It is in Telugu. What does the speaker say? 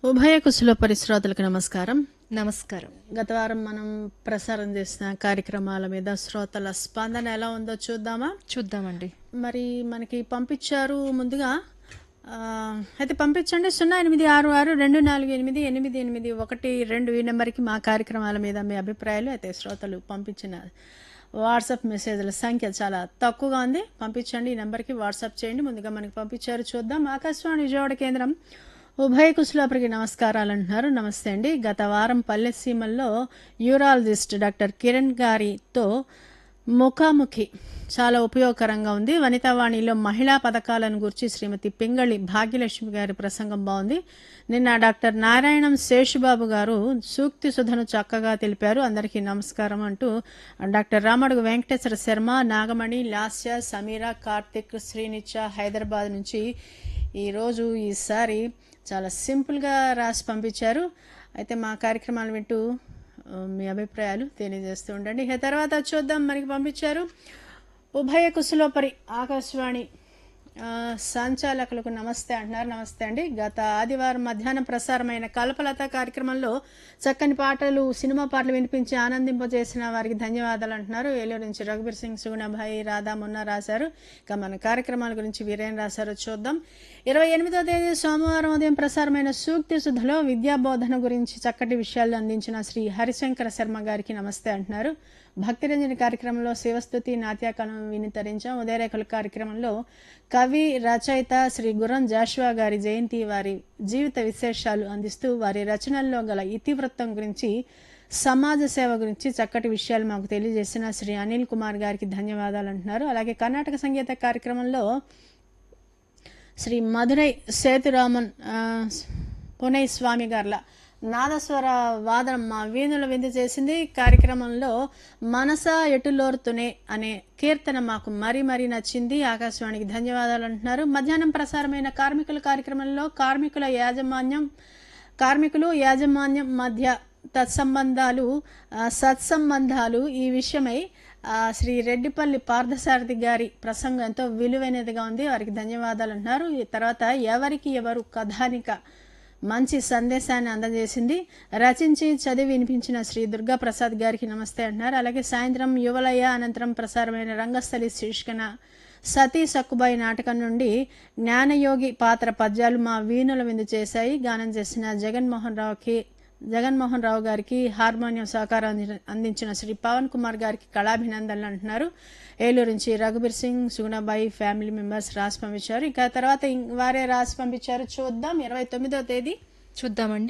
ఉభయ కుశల పరిశ్రోతలకు నమస్కారం నమస్కారం గత వారం మనం ప్రసారం చేసిన కార్యక్రమాల మీద శ్రోతల స్పందన ఎలా ఉందో చూద్దామా చూద్దామండి మరి మనకి పంపించారు ముందుగా ఆ, అయితే పంపించండి సున్నా ఎనిమిది ఆరు ఆరు రెండు నాలుగు ఎనిమిది ఎనిమిది ఎనిమిది ఒకటి రెండు ఈ నెంబర్కి మా కార్యక్రమాల మీద మీ అభిప్రాయాలు అయితే శ్రోతలు పంపించిన వాట్సాప్ మెసేజ్ల సంఖ్య చాలా తక్కువగా ఉంది పంపించండి ఈ నెంబర్కి వాట్సాప్ చేయండి ముందుగా మనకి పంపించారు చూద్దాం ఆకాశవాణి విజయవాడ కేంద్రం ఉభయ కుశలాపరికి నమస్కారాలు అంటున్నారు నమస్తే అండి గత వారం పల్లెసీమల్లో యూరాలజిస్ట్ డాక్టర్ కిరణ్ గారితో ముఖాముఖి చాలా ఉపయోగకరంగా ఉంది వనితావాణిలో మహిళా పథకాలను గురించి శ్రీమతి పింగళి భాగ్యలక్ష్మి గారి ప్రసంగం బాగుంది నిన్న డాక్టర్ నారాయణం శేషుబాబు గారు సూక్తి సుధను చక్కగా తెలిపారు అందరికీ నమస్కారం అంటూ డాక్టర్ రామడుగు వెంకటేశ్వర శర్మ నాగమణి లాస్య సమీర కార్తిక్ శ్రీనిత్య హైదరాబాద్ నుంచి ఈరోజు ఈసారి చాలా సింపుల్గా రాసి పంపించారు అయితే మా కార్యక్రమాలు వింటూ ఆ, మీ అభిప్రాయాలు తెలియజేస్తూ ఉండండి ఇక తర్వాత చూద్దాం మనకి పంపించారు ఉభయ కుశలోపరి ఆకాశవాణి ఆ, సంచాలకులకు నమస్తే అంటున్నారు నమస్తే అండి గత ఆదివారం మధ్యాహ్నం ప్రసారమైన కల్పలత కార్యక్రమంలో చక్కని పాటలు సినిమా పాటలు వినిపించి ఆనందింపజేసిన వారికి ధన్యవాదాలు అంటున్నారు ఏలూరు నుంచి రఘుబీర్ సింగ్ సుగుణభాయి రాధా మొన్న రాశారు ఇక మన కార్యక్రమాల గురించి వీరేం రాశారో చూద్దాం ఇరవై ఎనిమిదో తేదీ సోమవారం ఉదయం ప్రసారమైన సూక్తి సుధలో విద్యా బోధన గురించి చక్కటి విషయాలు అందించిన శ్రీ హరిశంకర శర్మ గారికి నమస్తే అంటున్నారు భక్తిరంజని కార్యక్రమంలో శివస్థుతి నాట్యకళం వినితరించాం ఉదయరేఖల కార్యక్రమంలో కవి రచయిత శ్రీ గురం జాషువా గారి జయంతి వారి జీవిత విశేషాలు అందిస్తూ వారి రచనల్లో గల ఇతివృత్తం గురించి సమాజ సేవ గురించి చక్కటి విషయాలు మాకు తెలియజేసిన శ్రీ అనిల్ కుమార్ గారికి ధన్యవాదాలు అంటున్నారు అలాగే కర్ణాటక సంగీత కార్యక్రమంలో శ్రీ మధురై సేతురామన్ ఆ, పునై స్వామి గార్ల నాదస్వర వాదన మా వీణుల విందు చేసింది కార్యక్రమంలో మనస ఎటులోరుతునే అనే కీర్తన మాకు మరీ మరీ నచ్చింది ఆకాశవాణికి ధన్యవాదాలు అంటున్నారు మధ్యాహ్నం ప్రసారమైన కార్మికుల కార్యక్రమంలో కార్మికుల యాజమాన్యం కార్మికులు యాజమాన్యం మధ్య తత్సంబంధాలు ఆ, సత్సంబంధాలు ఈ విషయమై ఆ, శ్రీ రెడ్డిపల్లి పార్థసారథి గారి ప్రసంగం ఎంతో విలువైనదిగా ఉంది వారికి ధన్యవాదాలు అంటున్నారు ఈ తర్వాత ఎవరికి ఎవరు కథానిక మంచి సందేశాన్ని అందజేసింది రచించి చదివి వినిపించిన శ్రీ దుర్గా ప్రసాద్ గారికి నమస్తే అంటున్నారు అలాగే సాయంత్రం యువలయ అనంతరం ప్రసారమైన రంగస్థలి శీర్షికన సతీ సక్కుబాయి నాటకం నుండి జ్ఞానయోగి పాత్ర పద్యాలు మా వీణుల విందు చేశాయి గానం చేసిన జగన్మోహన్ రావుకి జగన్మోహన్ రావు గారికి హార్మోనియం సహకారం అంది- అందించిన శ్రీ పవన్ కుమార్ గారికి కళాభినందనలు అంటున్నారు ఏలూరు నుంచి రఘుబీర్ సింగ్ సుగుణబాయి ఫ్యామిలీ మెంబర్స్ రాసి పంపించారు ఇక తర్వాత ఇం- వారే రాసి పంపించారు చూద్దాం ఇరవై తొమ్మిదో తేదీ చూద్దామండి